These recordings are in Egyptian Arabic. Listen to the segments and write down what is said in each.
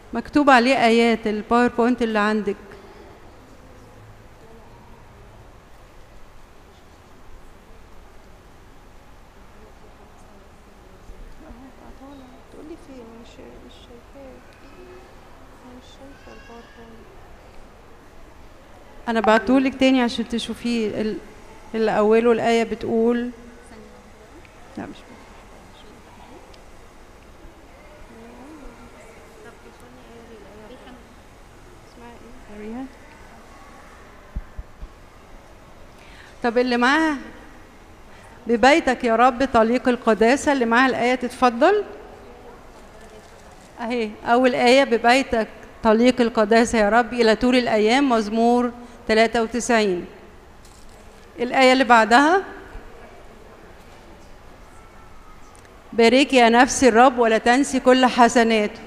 مكتوب عليه آيات الباوربوينت اللي عندك تقولي فين مش مش شايفاه أنا مش شايفه الباوربوينت أنا بعتهولك تاني عشان تشوفيه ال- اللي أوله الآية بتقول لا مش اسمها ايه قاريها. طب اللي معاها ببيتك يا رب طليق القداسة اللي معاها الآية تتفضل أهي أول آية ببيتك طليق القداسة يا رب إلى طول الأيام مزمور 93 الآية اللي بعدها باركي يا نفسي الرب ولا تنسي كل حسناته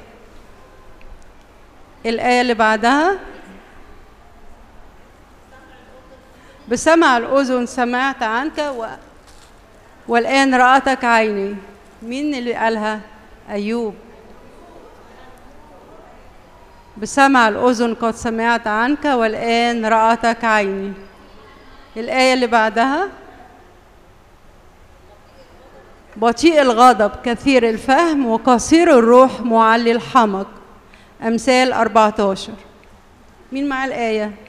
الآية اللي بعدها بسمع الأذن سمعت عنك و... والآن رأتك عيني مين اللي قالها؟ أيوب بسمع الأذن قد سمعت عنك والآن رأتك عيني الآية اللي بعدها بطيء الغضب كثير الفهم وقصير الروح معلي الحمق أمثال 14 مين معاه الآية؟